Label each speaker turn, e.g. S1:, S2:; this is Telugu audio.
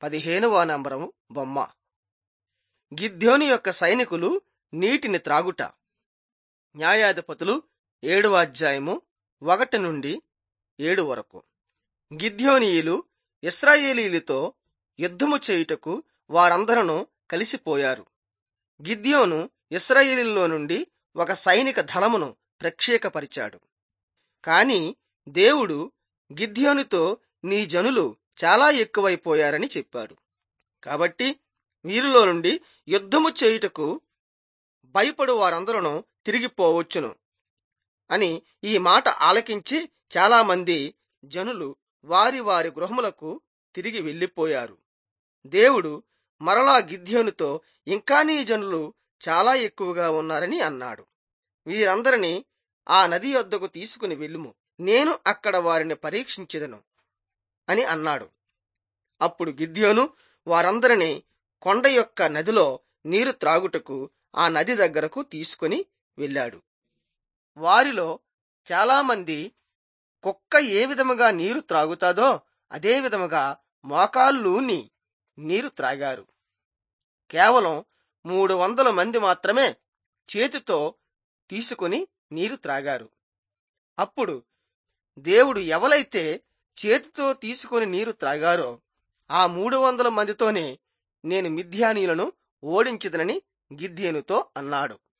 S1: పదిహేనవ నంబరము బొమ్మ గిద్యోని యొక్క సైనికులు నీటిని త్రాగుట న్యాయాధిపతులు ఏడవ అధ్యాయము ఒకటి నుండి ఏడు వరకు గిద్యోనీయులు ఇస్రాయేలీలతో యుద్ధము చేయుటకు వారందరూ కలిసిపోయారు గిద్యోను ఇస్రాయేలీలో నుండి ఒక సైనిక దళమును ప్రక్షేకపరిచాడు కాని దేవుడు గిద్యోనుతో నీ జనులు చాలా ఎక్కువైపోయారని చెప్పాడు కాబట్టి వీరిలో నుండి యుద్ధము చేయుటకు భయపడు వారందరూ తిరిగిపోవచ్చును అని ఈ మాట ఆలకించి చాలామంది జనులు వారి వారి గృహములకు తిరిగి వెళ్ళిపోయారు దేవుడు మరలా గిద్యోనుతో ఇంకా నీ జనులు చాలా ఎక్కువగా ఉన్నారని అన్నాడు వీరందరినీ ఆ నది యొద్దకు తీసుకుని వెళ్ళుము నేను అక్కడ వారిని పరీక్షించెదను అని అన్నాడు అప్పుడు గిద్యోను వారందరినీ కొండ యొక్క నదిలో నీరు త్రాగుటకు ఆ నది దగ్గరకు తీసుకుని వెళ్ళాడు వారిలో చాలామంది కుక్క ఏ విధముగా నీరు త్రాగుతాదో అదే విధముగా మోకాళ్ళూని నీరు త్రాగారు కేవలం మూడు వందల మంది మాత్రమే చేతితో తీసుకుని నీరు త్రాగారు అప్పుడు దేవుడు ఎవలైతే చేతితో తీసుకుని నీరు త్రాగారో ఆ మూడు వందల మందితోనే నేను మిథ్యానీయులను ఓడించదనని గిద్యేనుతో అన్నాడు